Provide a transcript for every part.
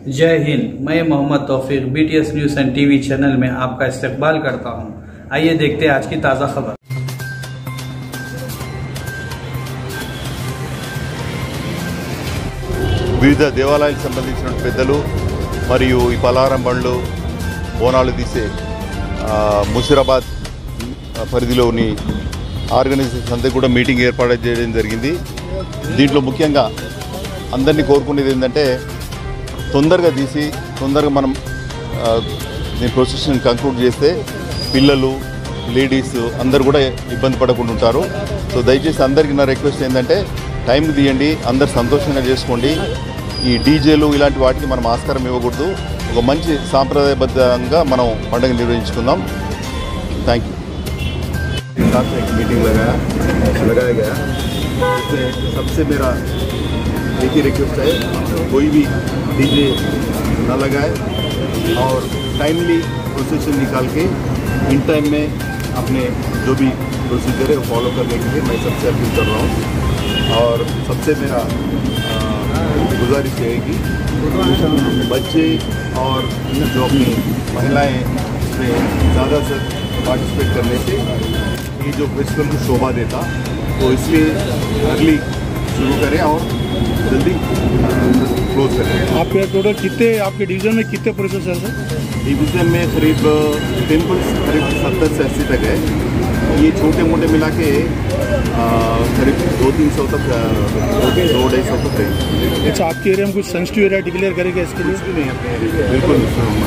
जय हिंद मैं Mohammed Taufiq BTS news and TV channel में आपका इस्तकबाल करता हूं आइए देखते हैं आज की ताज़ा खबर వివిధ దేవాలయాలకు సంబంధించిన పెద్దలు మరియు ఈ పలారం బండ్లు బోనాలు తీసే ఆ, ముషిరాబాద్ పరిధిలోని ఆర్గనైజేషన్స్ అంతా కూడా మీటింగ్ ఏర్పాటు చేయడం జరిగింది దీంట్లో ముఖ్యంగా అందరినీ కోరుకునేది ఏంటంటే తొందరగా తీసి తొందరగా మనం ఆ, దీని ప్రొసెషన్ కంక్లూడ్ చేస్తే పిల్లలు లేడీస్ అందరు కూడా ఇబ్బంది పడకుండా ఉంటారు సో దయచేసి అందరికీ నా రిక్వెస్ట్ ఏంటంటే టైంకి తీయండి అందరు సంతోషంగా చేసుకోండి ఈ డీజేలు ఇలాంటి వాటికి మనం ఆస్కారం ఇవ్వకూడదు ఒక మంచి సాంప్రదాయబద్ధంగా మనం పండుగ నిర్వహించుకుందాం థ్యాంక్ యూ साथ एक मीटिंग लगाया लगाया गया इससे सबसे मेरा एक ही रिक्वेस्ट है कोई भी डीजे ना लगाए और टाइमली प्रोसेशन निकाल के इन टाइम में अपने जो भी प्रोसीजर है वो फॉलो करने के लिए मैं सबसे अपील कर रहा हूँ और सबसे मेरा अ, गुजारिश रहेगी बच्चे और जो अपनी महिलाएं इसमें ज़्यादा से पार्टिसिपेट करने से ये जो फेस्टिवल को शोभा देता तो इसलिए अगली शुरू करें और जल्दी क्लोज करें आपके टोटल कितने आपके डिवीजन में कितने प्रोसेस है सर डिवीज़न में करीब टेम्पल्स करीब सत्तर से अस्सी तक है ये छोटे मोटे मिला के अ, करीब दो तीन सौ तक अ, दो दो ढाई सौ तक है अच्छा आपके एरिया में कुछ सेंसिटिव एरिया डिक्लेयर करेगा इसके लिए कुछ भी नहीं अपने area में, बिल्कुल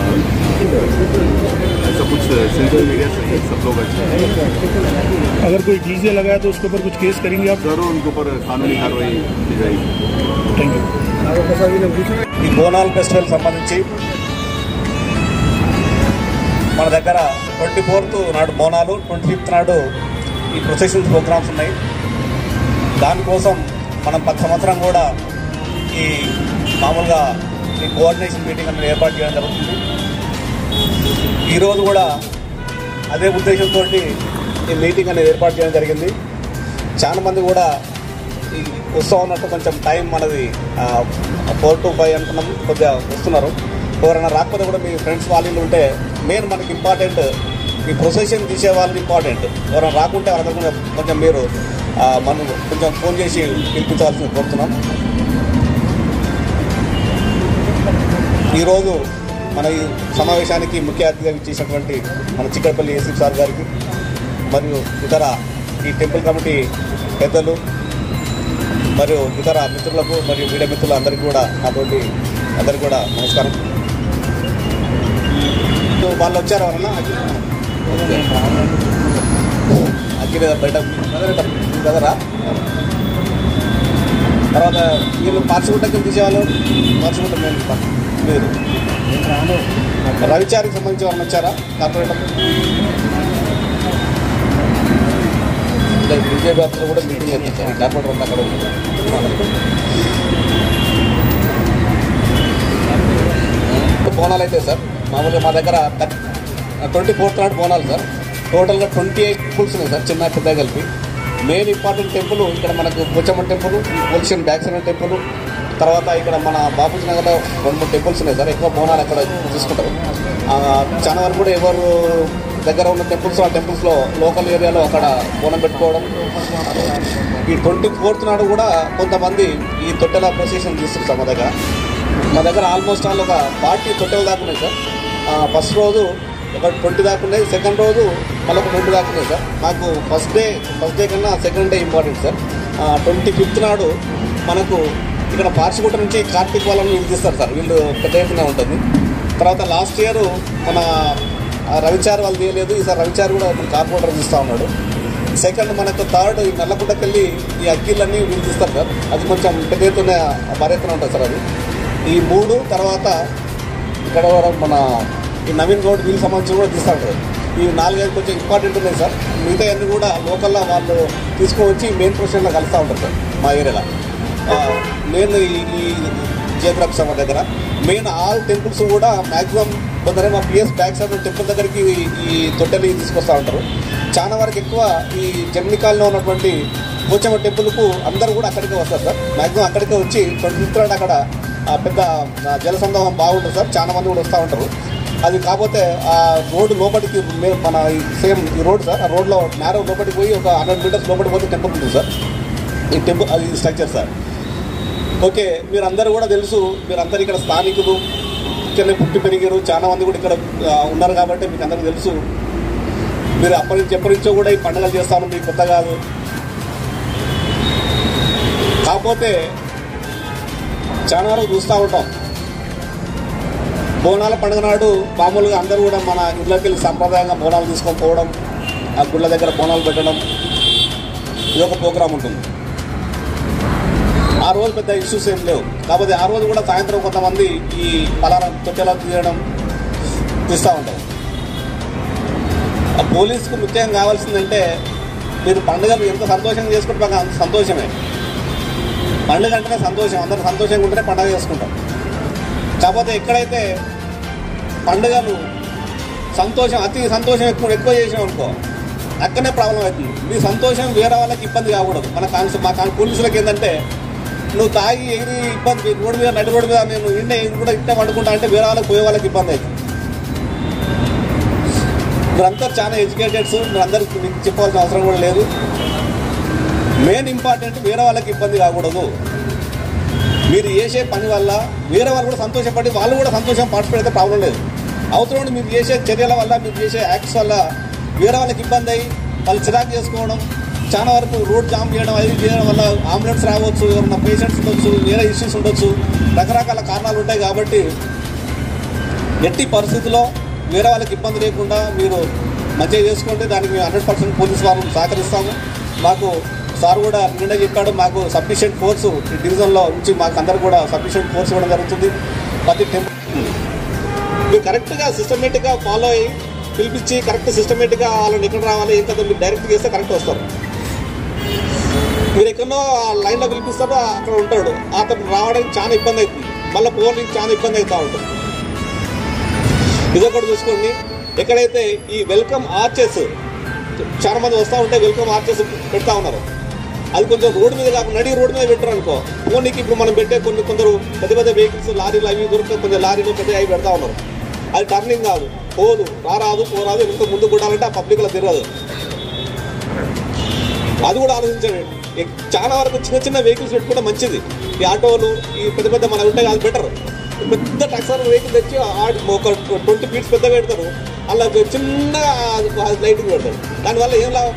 हम, ऐसा कुछ सेंसिटिव एरिया से नहीं, सब लोग अच्छे हैं अगर कोई डीजे लगाया तो उसके ऊपर कुछ केस करेंगे आप जरूर उनके ऊपर कानूनी कार्रवाई की जाएगी थैंक यू ఈ బోనాల్ ఫెస్టివల్ సంబంధించి మన దగ్గర ట్వంటీ ఫోర్త్ నాడు బోనాలు ట్వంటీ ఫిఫ్త్ నాడు ఈ ప్రొసెషన్ ప్రోగ్రామ్స్ ఉన్నాయి దానికోసం మనం ప్రతి సంవత్సరం కూడా ఈ మామూలుగా ఈ కోఆర్డినేషన్ మీటింగ్ అనేది ఏర్పాటు చేయడం జరుగుతుంది ఈరోజు కూడా అదే ఉద్దేశంతో ఈ మీటింగ్ అనేది ఏర్పాటు చేయడం జరిగింది చాలా మంది కూడా ఈ వస్తూ ఉన్నట్టు కొంచెం టైం మనది ఫోర్ టు ఫైవ్ అనుకున్నాం కొద్దిగా వస్తున్నారు ఎవరైనా రాకపోతే కూడా మీ ఫ్రెండ్స్ వాళ్ళు ఉంటే మెయిన్ మనకి ఇంపార్టెంట్ ఈ ప్రొసెషన్ తీసే వాళ్ళు ఇంపార్టెంట్ ఎవరైనా రాకుంటే వాళ్ళందరూ కొంచెం కొంచెం మీరు ఆ, మనం కొంచెం ఫోన్ చేసి పిలిపించవలసింది కోరుతున్నాం ఈరోజు మన ఈ సమావేశానికి ముఖ్య అతిథిగా ఇచ్చేసినటువంటి మన చిక్కడపల్లి ఏసీ సార్ గారికి మరియు ఇతర ఈ టెంపుల్ కమిటీ పెద్దలు మరియు ఇతర మిత్రులకు మరియు మీడియా మిత్రులు అందరికీ కూడా నాతోటి అందరికీ కూడా నమస్కారం సో వాళ్ళు వచ్చారు ఎవరన్నా అగ్గి బయట కదరా తర్వాత వీళ్ళు పార్చిగుట్టకి తీసేవాళ్ళు పార్చిగుట్ట మేము మీరు రవిచారికి సంబంధించి ఎవరైనా వచ్చారా కార్పొరేటర్ బీజేపీ అతను కూడా మీటింగ్ చేస్తారు కార్పొరేటర్ అంతా అక్కడ ఉన్నారు. బోనాలు అయితే సార్ మామూలుగా మా దగ్గర ట్వంటీ ఫోర్త్ నాడు బోనాలు సార్ టోటల్గా ట్వంటీ ఎయిట్ టెంపుల్స్ ఉన్నాయి సార్ చిన్న పెద్ద కలిపి మెయిన్ ఇంపార్టెంట్ టెంపుల్ ఇక్కడ మనకు పోచమ్మ టెంపుల్ పోలిషన్ బ్యాక్సన్ టెంపుల్ తర్వాత ఇక్కడ మన బాపూజీ నగర్లో రెండు మూడు టెంపుల్స్ ఉన్నాయి సార్ ఎక్కువ బోనాలు అక్కడ తీసుకుంటారు ఆ, చాలా వరకు కూడా ఎవరు దగ్గర ఉన్న టెంపుల్స్ ఆ టెంపుల్స్లో లోకల్ ఏరియాలో అక్కడ బోనం పెట్టుకోవడం ఈ ట్వంటీ ఫోర్త్ నాడు కూడా కొంతమంది ఈ తొట్టెల ప్రొసెషన్ తీసుకుంటారు మా దగ్గర మా దగ్గర ఆల్మోస్ట్ ఆల్ ఒక ఫార్టీ తొట్టెలు దాకా ఉన్నాయి సార్ ఫస్ట్ రోజు ఒక ట్వంటీ దాకా ఉన్నాయి సెకండ్ రోజు మళ్ళీ ఒక ట్వంటీ దాకా ఉన్నాయి సార్ మాకు ఫస్ట్ డే ఫస్ట్ డే కన్నా second day important sir twenty fifth నాడు మనకు ఇక్కడ పార్చిగుట్ట నుంచి కార్తీక్ వాళ్ళని వీళ్ళు తీస్తారు సార్ వీళ్ళు పెద్ద ఎత్తున ఉంటుంది తర్వాత లాస్ట్ ఇయర్ మన ఆ, రవిచార్ వాళ్ళు తీయలేదు ఈసారి రవిచార్ కూడా మన కార్పొరేటర్ తీస్తూ ఉన్నాడు సెకండ్ మనకు థర్డ్ ఈ నల్లగుడ్డకి వెళ్ళి ఈ అగ్గిలన్నీ వీళ్ళు తీస్తారు సార్ అది కొంచెం పెద్ద ఎత్తున భారీ ఎత్తున ఉంటుంది సార్ అది ఈ మూడు తర్వాత ఇక్కడ కూడా మన ఈ నవీన్ గౌడ్ వీళ్ళకి సంబంధించి కూడా తీస్తూ ఉంటారు ఈ నాలుగైదు కొంచెం ఇంపార్టెంట్ ఉన్నాయి సార్ మిగతా అన్ని కూడా లోకల్లో వాళ్ళు తీసుకొని వచ్చి మెయిన్ ప్రొఫెషన్లో కలుస్తూ ఉంటారు సార్ మా ఏరియాలో మెయిన్ ఈ ఈ జియోగ్రఫీ సభ దగ్గర మెయిన్ ఆల్ టెంపుల్స్ కూడా మ్యాక్సిమం కొందరేమో పిఎస్ బ్యాక్ సైడ్ టెంపుల్ దగ్గరికి ఈ- ఈ తొట్టెలు తీసుకొస్తూ ఉంటారు చాలా వరకు ఎక్కువ ఈ జమ్మికాల్లో ఉన్నటువంటి పోచమ్మ టెంపుల్కు అందరూ కూడా అక్కడికే వస్తారు సార్ మ్యాక్సిమం అక్కడికే వచ్చి ట్వంటీ ఫిఫ్త్ నాడు అక్కడ ఆ పెద్ద ఆ, జలసందోహం బాగుంటుంది సార్ చాలా మంది కూడా వస్తూ ఉంటారు అది కాకపోతే ఆ రోడ్డు లోపలికి మే- మన సేమ్ ఈ రోడ్ సార్ ఆ రోడ్లో నేరో లోపలికి పోయి ఒక హండ్రెడ్ మీటర్స్ లోపలికి పోతే టెంపుల్ ఉంటుంది సార్ ఈ టెంపుల్ అది స్ట్రక్చర్ సార్ ఓకే మీరందరూ కూడా తెలుసు మీరందరూ ఇక్కడ స్థానికులు ఇక్కడనే పుట్టి పెరిగారు చాలా మంది కూడా ఇక్కడ ఆ, ఉన్నారు కాబట్టి మీకు అందరికీ తెలుసు మీరు అప్పటి నుంచి ఎప్పటి నుంచో కూడా ఈ పండుగలు చేస్తాను మీకు కొత్త కాదు కాకపోతే చాలా వరకు చూస్తూ ఉంటాం బోనాల పండుగ నాడు మామూలుగా అందరూ కూడా మన ఇళ్ళకి వెళ్ళి సంప్రదాయంగా బోనాలు తీసుకొని పోవడం ఆ గుళ్ళ దగ్గర బోనాలు పెట్టడం ఇది ఒక ప్రోగ్రాం ఉంటుంది ఆ రోజు పెద్ద ఇష్యూస్ ఏం లేవు కాకపోతే ఆ రోజు కూడా సాయంత్రం కొంతమంది ఈ పలారం తొట్టెలను తీయడం తీస్తూ ఉంటారు ఆ పోలీసుకు ముఖ్యంగా కావాల్సిందంటే మీరు పండుగను ఎంత సంతోషంగా చేసుకుంటే మాకు అంత సంతోషమే పండుగ అంటేనే సంతోషం అందరూ సంతోషంగా ఉంటేనే పండుగ చేసుకుంటాం కాకపోతే ఎక్కడైతే పండుగను సంతోషం అతి సంతోషం ఎక్కువ ఎక్కువ చేసాం అనుకో అక్కడనే ప్రాబ్లం అవుతుంది మీ సంతోషం వేరే వాళ్ళకి ఇబ్బంది కాకూడదు మన కాన్సెప్ట్ మా కాన్ పోలీసులకు ఏంటంటే నువ్వు తాగి ఎగిరి ఇబ్బంది రోడ్డు మీద నడి రోడ్డు మీద నేను ఇండే ఇది కూడా ఇట్టే పడుకుంటా అంటే వేరే వాళ్ళకి పోయే వాళ్ళకి ఇబ్బంది అవుతుంది మీరంతా చాలా ఎడ్యుకేటెడ్స్ మీరందరికీ మీకు చెప్పాల్సిన అవసరం కూడా లేదు మెయిన్ ఇంపార్టెంట్ వేరే వాళ్ళకి ఇబ్బంది కాకూడదు మీరు చేసే పని వల్ల వేరే వాళ్ళు కూడా సంతోషపడి వాళ్ళు కూడా సంతోషం పార్టిసిపేట్ అయితే ప్రాబ్లం లేదు అవసరం ఉండి మీరు చేసే చర్యల వల్ల మీరు చేసే యాక్ట్స్ వల్ల వేరే వాళ్ళకి ఇబ్బంది అయ్యి వాళ్ళు చిరాకు చేసుకోవడం చాలా వరకు రోడ్ జామ్ చేయడం అది చేయడం వల్ల అంబులెన్స్ రావచ్చు ఎవరైనా పేషెంట్స్ ఉండొచ్చు వేరే ఇష్యూస్ ఉండొచ్చు రకరకాల కారణాలు ఉంటాయి కాబట్టి ఎట్టి పరిస్థితుల్లో వేరే వాళ్ళకి ఇబ్బంది లేకుండా మీరు మంచిగా చేసుకోండి దానికి మేము హండ్రెడ్ పర్సెంట్ పోలీస్ వారు సహకరిస్తాము మాకు సార్ కూడా నిన్న చెప్పాడు మాకు సఫిషియెంట్ ఫోర్స్ ఈ డివిజన్లో నుంచి మాకు అందరు కూడా సఫిషియెంట్ ఫోర్స్ ఇవ్వడం జరుగుతుంది ప్రతి టెంపుల్ మీరు కరెక్ట్గా సిస్టమేటిక్గా ఫాలో అయ్యి పిలిపించి కరెక్ట్ సిస్టమేటిక్గా వాళ్ళని ఎక్కడ రావాలి ఏం కదా మీరు డైరెక్ట్ చేస్తే కరెక్ట్ వస్తారు మీరు ఎక్కడో ఆ లైన్లో పిలిపిస్తారో అక్కడ ఉంటాడు అతను రావడానికి చాలా ఇబ్బంది అవుతుంది మళ్ళీ పోవడానికి చాలా ఇబ్బంది అవుతూ ఉంటుంది ఇదొకటి చూసుకోండి ఎక్కడైతే ఈ వెల్కమ్ ఆర్చెస్ చాలా మంది వస్తూ ఉంటే వెల్కమ్ ఆర్చెస్ పెడతా ఉన్నారు అది కొంచెం రోడ్డు మీద కాకుండా నడి రోడ్డు మీద పెట్టారు అనుకో ఫోన్కి ఇప్పుడు మనం పెట్టే కొన్ని కొందరు పెద్ద పెద్ద వెహికల్స్ లారీలు అవి దొరికితే కొంచెం లారీలు పెద్ద అవి పెడతా ఉన్నారు అది టర్నింగ్ కాదు పోదు రారాదు పోరాదు ఎంత ముందు కొట్టాలంటే ఆ పబ్లిక్లో తిరగదు అది కూడా ఆలోచించండి ఎక్- చాలా వరకు చిన్న చిన్న వెహికల్స్ పెట్టుకుంటే మంచిది ఈ ఆటోలు ఈ పెద్ద పెద్ద మన ఉంటాయి అది బెటర్ పెద్ద టక్సర్ వెహికల్ తెచ్చి ఆడి ఒక ట్వంటీ ఫీట్స్ పెద్ద పెడతారు అలా చిన్న లైటింగ్ పెడతారు దానివల్ల ఏం లాభం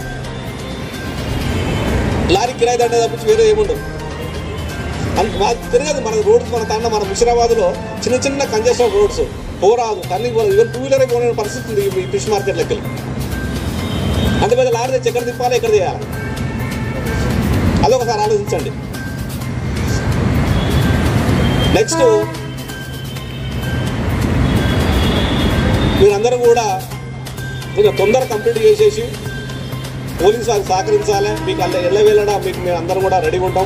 లారీ కిరాయి దండ తప్పించి వేరే ఏముండదు అంత బాగా తిరగదు మన రోడ్స్ మన తాండ మన ముషిరాబాద్లో చిన్న చిన్న కంజెషన్ రోడ్స్ పోరాదు టర్నింగ్ పోరాదు ఈవెన్ టూ వీలర్ పోలేని పరిస్థితి ఉంది ఈ ఫిష్ మార్కెట్లోకి వెళ్ళి అంత పెద్ద లారీ తెచ్చి ఎక్కడ తిప్పాలి ఎక్కడ చేయాలి అదొకసారి ఆలోచించండి నెక్స్ట్ మీరందరూ కూడా కొంచెం తొందర కంప్లీట్ చేసేసి పోలీసు వారికి సహకరించాలి మీకు అల్ల ఎల్ల వెళ్ళడా మీకు మేము అందరం కూడా రెడీగా ఉంటాం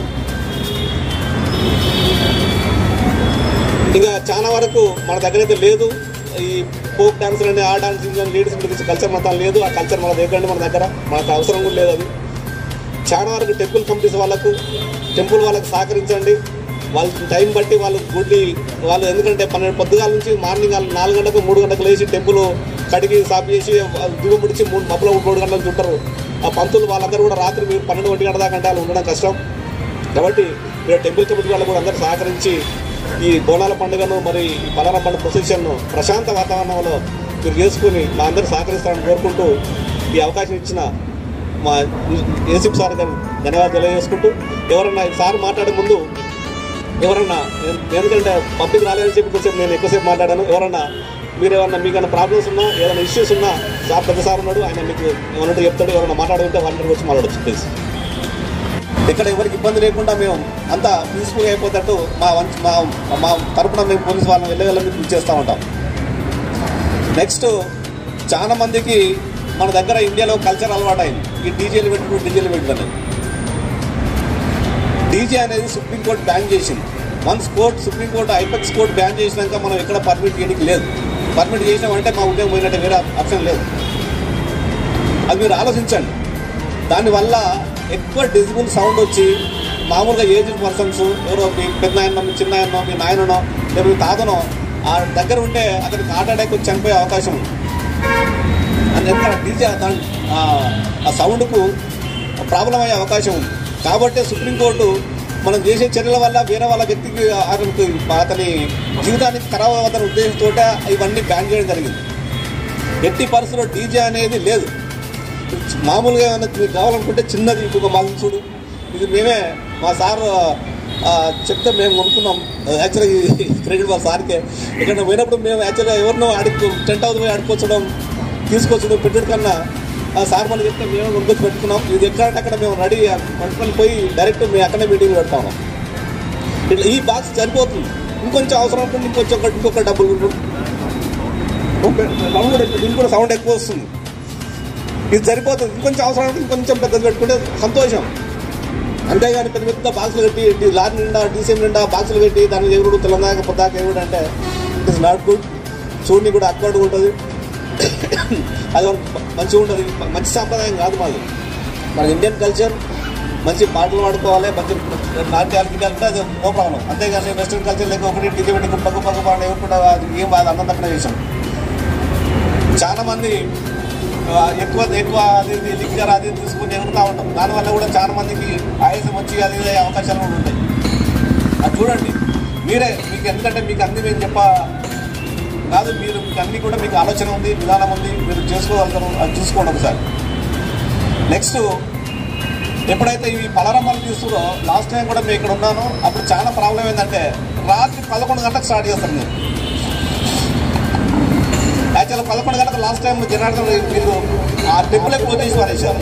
ఇంకా చాలా వరకు మన దగ్గర అయితే లేదు ఈ ఫోక్ డాన్సర్ అని ఆ డాన్సింగ్ అని లేడీస్ గురించి కల్చర్ మొత్తం లేదు ఆ కల్చర్ మన దగ్గర మన దగ్గర మనకు అవసరం కూడా లేదు అది చాలా వరకు టెంపుల్ కమిటీస్ వాళ్ళకు టెంపుల్ వాళ్ళకి సహకరించండి వాళ్ళ టైం బట్టి వాళ్ళు గుడ్డి వాళ్ళు ఎందుకంటే పన్నెండు పొద్దుగాల నుంచి మార్నింగ్ వాళ్ళు నాలుగు గంటలకు మూడు గంటలకు లేచి టెంపుల్ కడిగి సాఫ్ చేసి దిగు ముడిచి మూడు మబ్బులో మూడు గంటలకు ఉంటారు ఆ పంతులు వాళ్ళందరూ కూడా రాత్రి మీరు పన్నెండు ఒంటి గంట దాకా అంటే వాళ్ళు ఉండడం కష్టం కాబట్టి మీరు టెంపుల్ కమిటీ వాళ్ళు కూడా అందరూ సహకరించి ఈ బోనాల పండుగను మరి ఈ పలారం పండుగ ప్రొసెషన్ను ప్రశాంత వాతావరణంలో మీరు చేసుకుని మా అందరూ సహకరిస్తారని కోరుకుంటూ ఈ అవకాశం ఇచ్చిన మా ఏసీపీ సార్ గారిని ధన్యవాదాలు తెలియజేసుకుంటూ ఎవరన్నా ఈ సార్ మాట్లాడే ముందు ఎవరన్నా ఎన్- ఎందుకంటే పబ్లిక్ రాలేదని చెప్పి కొంచెం నేను ఎక్కువసేపు మాట్లాడాను ఎవరన్నా మీరు ఏమన్నా మీకు ఏమైనా ప్రాబ్లమ్స్ ఉన్నా ఏదైనా ఇష్యూస్ ఉన్నా సార్ పెద్ద సార్ ఉన్నాడు ఆయన మీకు ఏమన్నట్టు చెప్తాడు ఎవరైనా మాట్లాడుకుంటే వాళ్ళని వచ్చి మాట్లాడచ్చు ప్లీజ్ ఇక్కడ ఎవరికి ఇబ్బంది లేకుండా మేము అంతా పీస్ఫుల్గా అయిపోతట్టు మా వంచ- మా మా తరపున మేము పోలీసు వాళ్ళని వెళ్ళి వెళ్ళి మీకు చేస్తూ ఉంటాం నెక్స్ట్ చాలా మందికి మన దగ్గర ఇండియాలో కల్చర్ అలవాటైంది ఈ డీజేలు పెట్టుకుంటూ డీజేలు పెట్టుకునేది డీజే అనేది సుప్రీంకోర్టు బ్యాన్ చేసింది once court Supreme Court apex court ban చేసినాక మనం ఎక్కడ పర్మిట్ చేయడానికి లేదు పర్మిట్ చేసినామంటే మా ఉద్యోగం పోయినట్టే వేరే ఆప్షన్ లేదు అది మీరు ఆలోచించండి దానివల్ల ఎక్కువ డెసిబుల్ సౌండ్ వచ్చి మామూలుగా ఏజ్ పర్సన్స్ ఎవరో మీ పెద్ద ఆయనో మీ చిన్న ఆయనో మీ నాయననో లేదా మీ తాతనో ఆ దగ్గర ఉంటే అతనికి హార్ట్ అటాక్ వచ్చి చనిపోయే అవకాశం ఉంది అని ఎందుకంటే డీజే దాని ఆ- ఆ సౌండ్కు ప్రాబ్లం అయ్యే అవకాశం ఉంది కాబట్టి సుప్రీంకోర్టు మనం చేసే చర్యల వల్ల వేరే వాళ్ళ వ్యక్తికి అతనికి అతని జీవితానికి ఖరాబ్ అవుతున్న ఉద్దేశంతో ఇవన్నీ బ్యాన్ చేయడం జరిగింది ఎట్టి పరిస్థితుల్లో డీజే అనేది లేదు మామూలుగా ఏమైనా మీకు కావాలనుకుంటే చిన్నది ఇంకొక మాకు చూడు ఇది మేమే మా సార్ ఆ, చెప్తే మేము కొనుక్కున్నాం యాక్చువల్గా క్రెడిట్ మా సార్కే ఇక్కడ పోయినప్పుడు మేము యాక్చువల్గా ఎవరినో అడుగు టెంట్ హౌస్ పోయి అడుక్కొచ్చడం తీసుకొచ్చడం పెట్టడం కన్నా ఆ సార్ మనం చెప్తే మేము కొనుక్కొచ్చి పెట్టుకున్నాం ఇది ఎక్కడంటే అక్కడ మేము రెడీ పట్టుకొని పోయి డైరెక్ట్ మేము అక్కడే మీటింగ్ పెడతా ఉన్నాం ఇట్లా ఈ బాక్స్ సరిపోతుంది ఇంకొంచెం అవసరం ఉంటుంది ఇంకొంచెం ఒకటి ఇంకొక డబ్బులు సౌండ్ కూడా ఎక్కువ- దీనికి కూడా సౌండ్ ఎక్కువ వస్తుంది ఇది సరిపోతుంది ఇంకొంచెం అవసరం ఉంటే ఇంకొంచెం పెద్దది పెట్టుకుంటే సంతోషం అంతేగాని పెద్ద పెద్ద బాక్సులు పెట్టి డి- లారీ నిండా డీసీఎం నిండా బాక్సులు పెట్టి దాన్ని ఎగుడు తెలంగాణ పొద్దాక ఎగుడు అంటే ఇట్ ఇస్ నాట్ గుడ్ చూడని కూడా అక్కడు ఉంటుంది అది మంచిగా ఉంటుంది మంచి సాంప్రదాయం కాదు మాది మన ఇండియన్ కల్చర్ మంచి పాటలు పాడుకోవాలి మంచి నాట్యాలు గిట్యాలు ఉంటే అది నో ప్రాబ్లం అంతేగాని వెస్ట్రన్ కల్చర్ లేక ఒకటి డిజే పెట్టి గుప్ప గుప్ప గుప్ప అని ఎవరుకుంటా అది ఏం బాధ అన్నం తక్కువ విషయం చాలా మంది ఆ, ఎక్కువ ఎక్కువ అది ఇది లిక్కర్ అది ఇది తీసుకుని ఎగురుతూ ఉంటాం దానివల్ల కూడా చాలా మందికి ఆయాసం వచ్చి అది ఇది అయ్యే అవకాశాలు కూడా ఉంటాయి అది చూడండి మీరే మీకు ఎందుకంటే మీకు అన్ని మేము చెప్ప కాదు మీరు మీకు అన్ని కూడా మీకు ఆలోచన ఉంది విధానం ఉంది మీరు చేసుకోగలుగుతారు అది చూసుకోండి ఒకసారి నెక్స్ట్ ఎప్పుడైతే ఈ పలరమ్మలు తీస్తుందో లాస్ట్ టైం కూడా మేము ఇక్కడ ఉన్నాను అప్పుడు చాలా ప్రాబ్లం ఏంటంటే రాత్రి పదకొండు గంటలకు స్టార్ట్ చేస్తాను నేను యాక్చువల్ పదకొండు గంటలకు లాస్ట్ టైం జనార్దన్ వీళ్ళు ఆ టెంపుల్ క్లోజ్ చేసి వారేసారు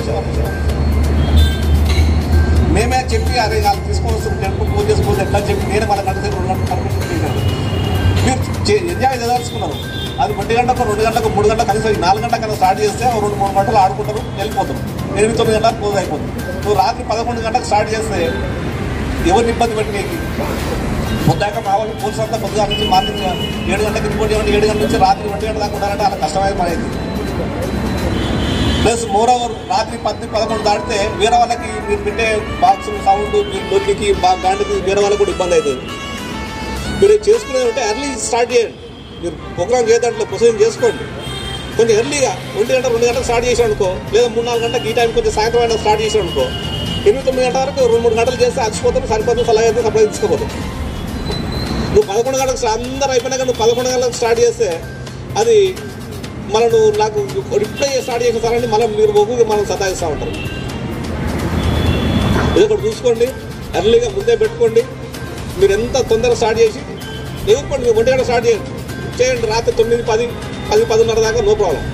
మేమే చెప్పి అరే వాళ్ళు తీసుకొని వస్తుంది టెంపుల్ క్లోజ్ చేసుకోవచ్చు ఎట్లా అని చెప్పి నేను మన గంట దగ్గర రెండు గంటలు పర్మిషన్ చేశాను మీరు చే- ఎంజాయ్ చేయదలుచుకున్నారు అది ఒంటి గంటకు రెండు గంటలకు మూడు గంటలకు కనీసం నాలుగు గంటల కన్నా స్టార్ట్ చేస్తే ఓ రెండు మూడు గంటలు ఆడుకుంటారు వెళ్ళిపోతారు ఎనిమిది తొమ్మిది గంటలకు క్లోజ్ అయిపోతుంది నువ్వు రాత్రి పదకొండు గంటలకు స్టార్ట్ చేస్తే ఎవరిని ఇబ్బంది పెట్టి నీకు పొద్దాక మా వాళ్ళు పోలీసు అంతా పొద్దుగా నుంచి మార్నింగ్ ఏడు గంటలకు ఇంకోటి ఏడు ఏడు గంటల నుంచి రాత్రి ఒంటి గంట దాకా ఉండాలంటే అలా కష్టమైన పని అయింది ప్లస్ మోర్ ఓవర్ రాత్రి పది పదకొండు దాటితే వేరే వాళ్ళకి మీరు పెట్టే బాక్స్ సౌండ్ మీ లొల్లికి బా గాండికి వేరే వాళ్ళకి కూడా ఇబ్బంది అవుతుంది మీరు చేసుకునేది ఉంటే ఎర్లీ స్టార్ట్ చేయండి మీరు ప్రోగ్రామ్ చేయదంట్లో ప్రొసీజర్ చేసుకోండి కొంచెం ఎర్లీగా ఒంటి గంట రెండు గంటలకు స్టార్ట్ చేసాడు అనుకో లేదా మూడు నాలుగు గంటలకు ఈ టైం కొంచెం సాయంత్రం అయినా స్టార్ట్ చేసాడు అనుకో ఎనిమిది తొమ్మిది గంటల వరకు రెండు మూడు గంటలు చేస్తే అలసిపోతాను సరిపోతుంది సలహా అయితే సప్లై తీసుకుపోతాం నువ్వు పదకొండు గంటలకు స్టా- అందరూ అయిపోయినాక నువ్వు పదకొండు గంటలకు స్టార్ట్ చేస్తే అది మనం నువ్వు నాకు రిప్లై స్టార్ట్ చేసేసారని మళ్ళీ మీరు ఒక్కొక్క మనం సతాయిస్తూ ఉంటారు ఇది ఒకటి చూసుకోండి ఎర్లీగా ముందే పెట్టుకోండి మీరు ఎంత తొందరగా స్టార్ట్ చేసి ఎదుర్కోండి మీరు ఒంటి గంట స్టార్ట్ చేయండి చేయండి రాత్రి తొమ్మిది పది పది పదిన్నర దాకా నో ప్రాబ్లం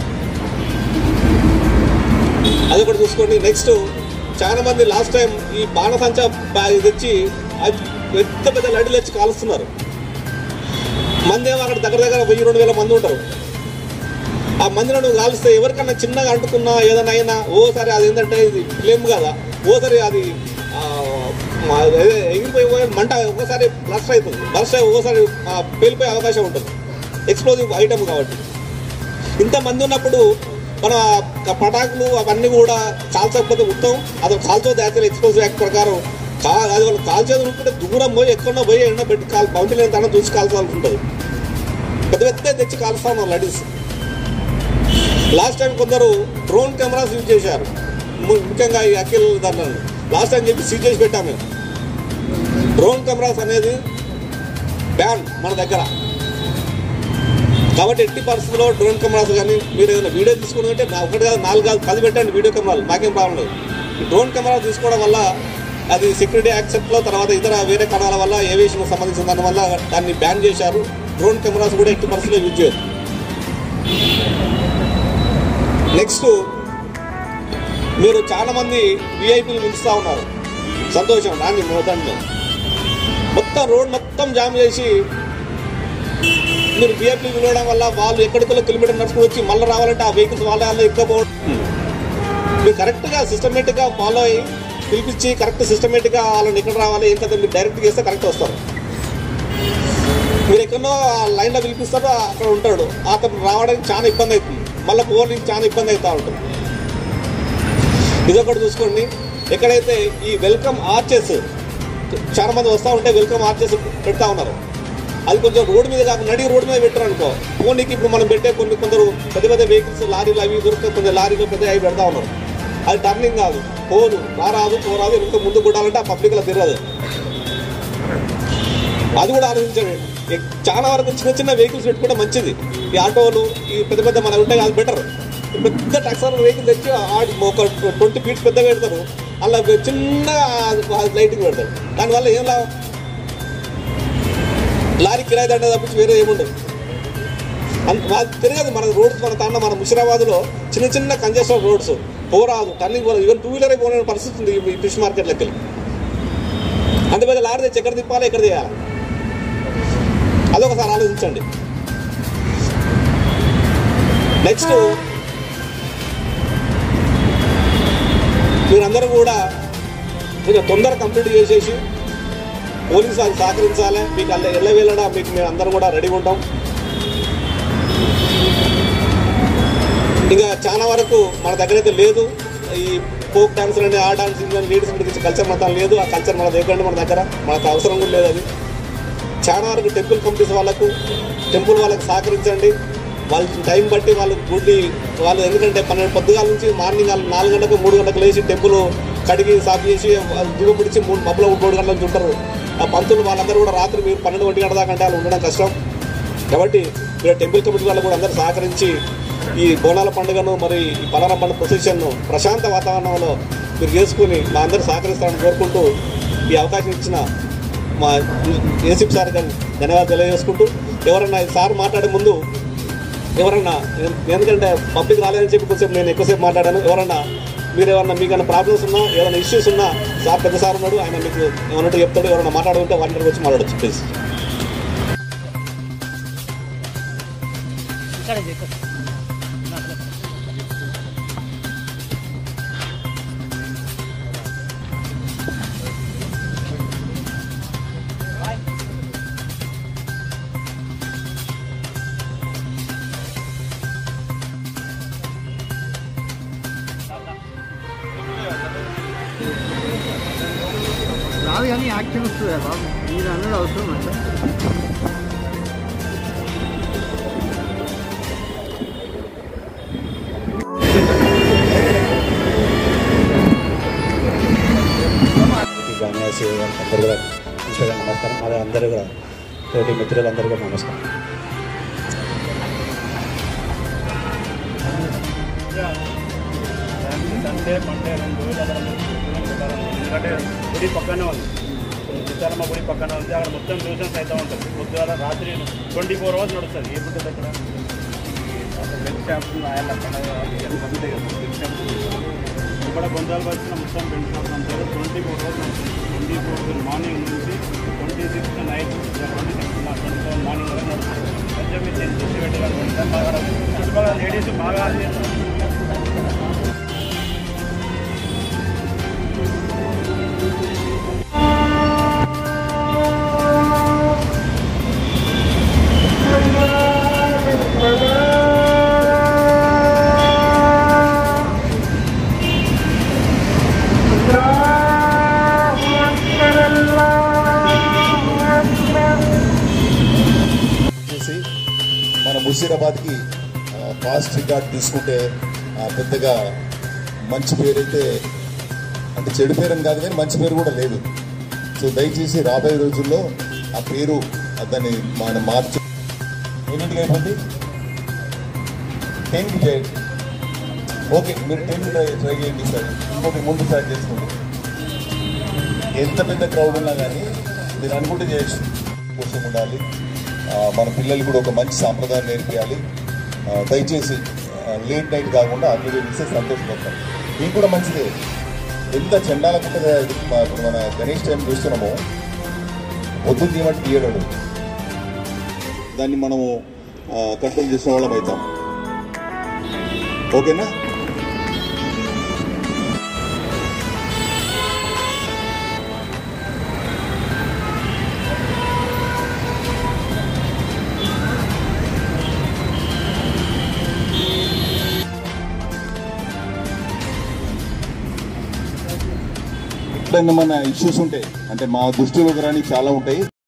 అది ఒకటి చూసుకోండి నెక్స్ట్ చాలా మంది లాస్ట్ టైం ఈ బాణసంచ బా- ఇది తెచ్చి అది పెద్ద పెద్ద లడ్డులు తెచ్చి కాలుస్తున్నారు మంది ఏమో అక్కడ దగ్గర దగ్గర వెయ్యి రెండు వేల మంది ఉంటారు ఆ మందిలో నువ్వు కాలిస్తే ఎవరికన్నా చిన్నగా అంటుకున్నా ఏదైనా అయినా ఓసారి అది ఏంటంటే ఇది ఫ్లేమ్ కదా ఓసారి అది ఆ, మా- అదే ఎగిరిపోయి పోయి మంట ఒకసారి బ్లస్ట్ అవుతుంది బ్లస్ట్ అయి ఒకసారి ఆ, పేలిపోయే అవకాశం ఉంటుంది ఎక్స్ప్లోజివ్ ఐటమ్ కాబట్టి ఇంతమంది ఉన్నప్పుడు మన పటాకులు అవన్నీ కూడా కాల్చకపోతే ఉత్తమం అది కాల్చోదు యాక్చువల్ ఎక్స్ప్లోజివ్ యాక్ట్ ప్రకారం కా అది వాళ్ళు కాల్చేది ఉంటుంటే దూరం పోయి ఎక్కడో పోయి ఎండ పెట్టి కాల్ బౌంటీ లేని తన చూసి కాల్చాల్సి ఉంటుంది పెద్ద పెద్ద తెచ్చి కాలుస్తా ఉన్నారు లడీస్ లాస్ట్ టైం కొందరు డ్రోన్ కెమెరాస్ యూజ్ చేశారు ము- ముఖ్యంగా ఈ అఖిల్ దాన్ని లాస్ట్ టైం చెప్పి సీజ్ చేసి పెట్టాము మేము డ్రోన్ కెమెరాస్ అనేది బ్యాన్ మన దగ్గర కాబట్టి ఎట్టి పరిస్థితుల్లో డ్రోన్ కెమెరాస్ కానీ మీరు ఏదైనా వీడియో తీసుకున్నారంటే నా ఒకటి కాదు నాలుగు కాదు పది పెట్టండి వీడియో కెమెరాలు మాకేం ప్రాబ్లం లేదు ఈ డ్రోన్ కెమెరా తీసుకోవడం వల్ల అది సెక్యూరిటీ యాక్సెప్ట్లో తర్వాత ఇతర వేరే కణాల వల్ల ఏవియేషన్ సంబంధించిన దాని వల్ల దాన్ని బ్యాన్ చేశారు డ్రోన్ కెమెరాస్ కూడా ఎట్టి పరిస్థితుల్లో యూజ్ చేయరు నెక్స్ట్ మీరు చాలా మంది విఐపీలు పిలుస్తూ ఉన్నారు సంతోషం రాని మొదట్లో మొత్తం రోడ్ మొత్తం జామ్ చేసి మీరు విఐపీలు పిలవడం వల్ల వాళ్ళు ఎక్కడికో కిలోమీటర్ నడుచుకుని వచ్చి మళ్ళీ రావాలంటే ఆ వెహికల్స్ వాళ్ళ వాళ్ళు ఎక్కకపోవడం మీరు కరెక్ట్గా సిస్టమేటిక్గా ఫాలో అయ్యి పిలిపించి కరెక్ట్ సిస్టమేటిక్గా వాళ్ళని ఎక్కడ రావాలి ఏం కదా మీరు డైరెక్ట్గా చేస్తే కరెక్ట్ వస్తారు మీరు ఎక్కడో ఆ లైన్లో పిలిపిస్తారో అక్కడ ఉంటాడు అతను రావడానికి చాలా ఇబ్బంది అవుతుంది మళ్ళీ పోవడానికి చాలా ఇబ్బంది అవుతూ ఉంటుంది ఇదొకటి చూసుకోండి ఎక్కడైతే ఈ వెల్కమ్ ఆర్చెస్ చాలా మంది వస్తూ ఉంటే వెల్కమ్ ఆఫ్ చేసి పెడతా ఉన్నారు అది కొంచెం రోడ్డు మీద కాకుండా నడి రోడ్డు మీద పెట్టారు అనుకో ఫోన్కి ఇప్పుడు మనం పెట్టే కొన్ని కొందరు పెద్ద పెద్ద వెహికల్స్ లారీలు అవి దొరికితే కొంచెం లారీలు పెద్ద అవి పెడతా ఉన్నారు అది టర్నింగ్ కాదు పోదు రారాదు పోరాదు ఇంకా ముందు కొట్టాలంటే ఆ పబ్లిక్లో తిరగదు అది కూడా ఆలోచించండి ఎక్- చాలా వరకు చిన్న చిన్న వెహికల్స్ పెట్టుకుంటే మంచిది ఈ ఆటోలు ఈ పెద్ద పెద్ద మన ఉంటాయి అది బెటర్ పెద్ద టక్సర్ వెహికల్ తెచ్చి ఆడి ఒక ట్వంటీ ఫీట్స్ పెద్దగా పెడతారు అలా చిన్న లైటింగ్ పెడతారు దానివల్ల ఏం లాభం లారీ కిరాయి దండ తప్పించి వేరే ఏముండదు అంత మాది తిరగదు మన రోడ్స్ మన తాండ మన ముషిరాబాద్లో చిన్న చిన్న కంజెస్టెడ్ రోడ్స్ పోరాదు టర్నింగ్ పోరాదు ఈవెన్ టూ వీలర్ పోనే పరిస్థితి ఉంది ఈ ఫిష్ మార్కెట్లోకి వెళ్ళి అందువల్ల లారీ తెచ్చి ఎక్కడ తిప్పాలి ఎక్కడ తీయాలి అదొకసారి ఆలోచించండి నెక్స్ట్ మీరందరూ కూడా కొంచెం తొందర కంప్లీట్ చేసేసి పోలీసు అది సహకరించాలి మీకు అల్ల ఎల్ల వెళ్ళడా మీకు మేము అందరం కూడా రెడీగా ఉంటాం ఇంకా చాలా వరకు మన దగ్గర అయితే లేదు ఈ ఫోక్ డాన్సర్ అని ఆ డాన్సింగ్ అని లీడర్స్ గురించి కల్చర్ మొత్తం లేదు ఆ కల్చర్ మన దగ్గర మన దగ్గర మనకు అవసరం కూడా లేదు అది చాలా వరకు టెంపుల్ కమిటీస్ వాళ్ళకు టెంపుల్ వాళ్ళకి సహకరించండి వాళ్ళ టైం బట్టి వాళ్ళు గుడ్డి వాళ్ళు ఎందుకంటే పన్నెండు పొద్దుగాల నుంచి మార్నింగ్ వాళ్ళు నాలుగు గంటలకు మూడు గంటలకు లేచి టెంపుల్ కడిగి సాఫ్ చేసి వాళ్ళు దిగు పిడిచి మూడు మబ్బులో మూడు గంటల నుంచి ఉంటారు ఆ పంతులు వాళ్ళందరూ కూడా రాత్రి మీరు పన్నెండు ఒంటి గంట దాకా అంటే వాళ్ళు ఉండడం కష్టం కాబట్టి మీరు టెంపుల్ కమిటీ వాళ్ళు కూడా అందరూ సహకరించి ఈ బోనాల పండుగను మరి ఈ పలానా పండుగ ప్రొసెషన్ను ప్రశాంత వాతావరణంలో మీరు చేసుకుని మా అందరూ సహకరిస్తారని కోరుకుంటూ ఈ అవకాశం ఇచ్చిన మా ఏసీపీ సార్ గారిని ధన్యవాదాలు తెలియజేసుకుంటూ ఎవరన్నా ఈ సార్ మాట్లాడే ముందు ఎవరన్నా ఎందుకంటే పబ్లిక్ రాలేదని చెప్పి కొంచెం నేను ఎక్కువసేపు మాట్లాడాను ఎవరన్నా మీరు ఏమన్నా మీకు ఏమైనా ప్రాబ్లమ్స్ ఉన్నా ఏదైనా ఇష్యూస్ ఉన్నా సార్ పెద్ద సార్ ఉన్నాడు ఆయన మీకు ఏమన్నట్టు చెప్తాడు ఎవరైనా మాట్లాడుకుంటే వాళ్ళ దగ్గరకు వచ్చి మాట్లాడచ్చు ప్లీజ్ రాదు కానీ యాక్షన్ వస్తుంది కదా బాబు మీరు అన్నది అవసరం అంటే కానీ అందరూ కూడా ఇన్స్టాగ్రామ్ నమస్కారం మరి అందరూ కూడా తోటి మిత్రులందరూ కూడా నమస్కారం సండే మండే రెండు రోజులు అక్కడ పెట్టాలని ఎందుకంటే గుడి పక్కనే ఉంది సీతారామ గుడి పక్కన ఉంది అక్కడ మొత్తం ట్యూషన్స్ అయితే ఉంటుంది పొద్దుగాల రాత్రి ట్వంటీ ఫోర్ అవర్స్ నడుస్తుంది ఏ ఉంటుంది అక్కడ బెడ్ షాప్స్ ఆయన అక్కడ ఎంతమంది బెడ్ షాప్స్ ఇక్కడ కొందరు వచ్చిన మొత్తం బెడ్ షాప్స్ అంతా ట్వంటీ ఫోర్ అవర్స్ నడుస్తుంది ట్వంటీ ఫోర్ మార్నింగ్ నుంచి twenty six night twenty six twenty seven morning వరకు నడుస్తుంది కొంచెం మీరు చూసి పెట్టగలరు బాగా చుట్టుపక్కల లేడీస్ బాగా అది చేస్తారు. చేసి మన ముషీరాబాద్కి ఫాస్ట్ రికార్డ్ తీసుకుంటే ఆ, పెద్దగా మంచి పేరైతే అంటే చెడు పేరు అని కాదు కానీ మంచి పేరు కూడా లేదు సో దయచేసి రాబోయే రోజుల్లో ఆ పేరు ఆ, దాన్ని మనం మార్చు ఎన్నింటికి అయిపోయింది టెన్కి చేయండి ఓకే మీరు టెన్ ట్రై ట్రై చేయండి సార్ ఇంకోటి ముందు స్టార్ట్ చేసుకోండి ఎంత పెద్ద క్రౌడ్ ఉన్నా కానీ మీరు అనుకుంటే చేయొచ్చు కోసం ఉండాలి ఆ, మన పిల్లలు కూడా ఒక మంచి సాంప్రదాయం నేర్పించాలి ఆ, దయచేసి లేట్ నైట్ కాకుండా అన్ని తెలిస్తే సంతోషపడతాం మీకు కూడా మంచిదే ఎంత చెండాలకుంటే ఇప్పుడు మన గణేష్ టైం చూస్తున్నామో వద్దు తీయమంటే తీయడం దాన్ని మనము కంట్రోల్ చేసిన వాళ్ళం అవుతాం ఓకేనా ఎప్పుడైనా మన ఇష్యూస్ ఉంటాయి అంటే మా దృష్టిలోకి రాని చాలా ఉంటాయి